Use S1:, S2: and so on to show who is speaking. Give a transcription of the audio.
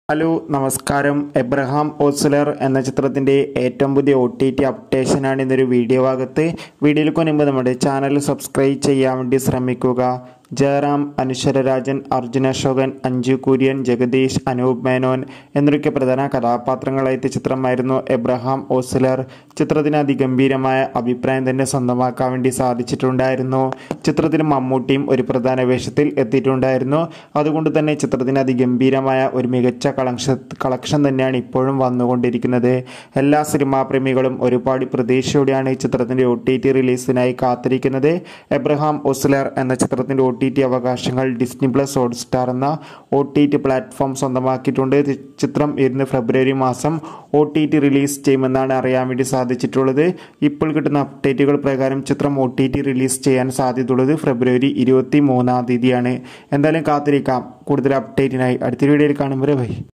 S1: hello നമസ്കാരം Abraham Ozler എന്ന ചിത്രത്തിൻ്റെ ഏറ്റവും പുതിയ ഒ ടി ടി അപ്ഡേഷനാണ് ഇന്നൊരു വീഡിയോ ഭാഗത്ത് വീഡിയോയിൽ മുൻപ് നമ്മുടെ ചാനൽ സബ്സ്ക്രൈബ് ചെയ്യാൻ വേണ്ടി ശ്രമിക്കുക ജയറാം അനുശ്വരരാജൻ അർജുന അശോകൻ അഞ്ജു കുര്യൻ ജഗദീഷ് അനൂപ് മേനോൻ എന്നൊക്കെ പ്രധാന കഥാപാത്രങ്ങളായിട്ട് ചിത്രമായിരുന്നു എബ്രഹാം ഓസ്ലർ ചിത്രത്തിന് അതിഗംഭീരമായ അഭിപ്രായം തന്നെ സ്വന്തമാക്കാൻ വേണ്ടി സാധിച്ചിട്ടുണ്ടായിരുന്നു ചിത്രത്തിൽ മമ്മൂട്ടിയും ഒരു പ്രധാന വേഷത്തിൽ എത്തിയിട്ടുണ്ടായിരുന്നു അതുകൊണ്ട് തന്നെ ചിത്രത്തിന് അതിഗംഭീരമായ ഒരു മികച്ച കളക്ഷൻ കളക്ഷൻ തന്നെയാണ് ഇപ്പോഴും വന്നുകൊണ്ടിരിക്കുന്നത് എല്ലാ സിനിമാ പ്രേമികളും ഒരുപാട് പ്രതീക്ഷയോടെയാണ് ഈ ചിത്രത്തിന്റെ ഒ ടി ടി റിലീസിനായി കാത്തിരിക്കുന്നത് എബ്രഹാം ഒസ്ലർ എന്ന ചിത്രത്തിന്റെ ഒ ടി ടി അവകാശങ്ങൾ ഡിസ്നി പ്ലസ് ഹോട്ട്സ്റ്റാർ എന്ന ഒ ടി ടി പ്ലാറ്റ്ഫോം സ്വന്തമാക്കിയിട്ടുണ്ട് ഇത് ചിത്രം ഇരുന്ന് ഫെബ്രുവരി മാസം ഒ ടി ടി റിലീസ് ചെയ്യുമെന്നാണ് അറിയാൻ വേണ്ടി സാധിച്ചിട്ടുള്ളത് ഇപ്പോൾ കിട്ടുന്ന അപ്ഡേറ്റുകൾ പ്രകാരം ചിത്രം ഒ ടി ടി റിലീസ് ചെയ്യാൻ സാധ്യതയുള്ളത് ഫെബ്രുവരി ഇരുപത്തി മൂന്നാം തീയതിയാണ് എന്തായാലും കാത്തിരിക്കാം കൂടുതൽ അപ്ഡേറ്റിനായി അടുത്ത വീഡിയോയിൽ കാണുമ്പോൾ ബൈ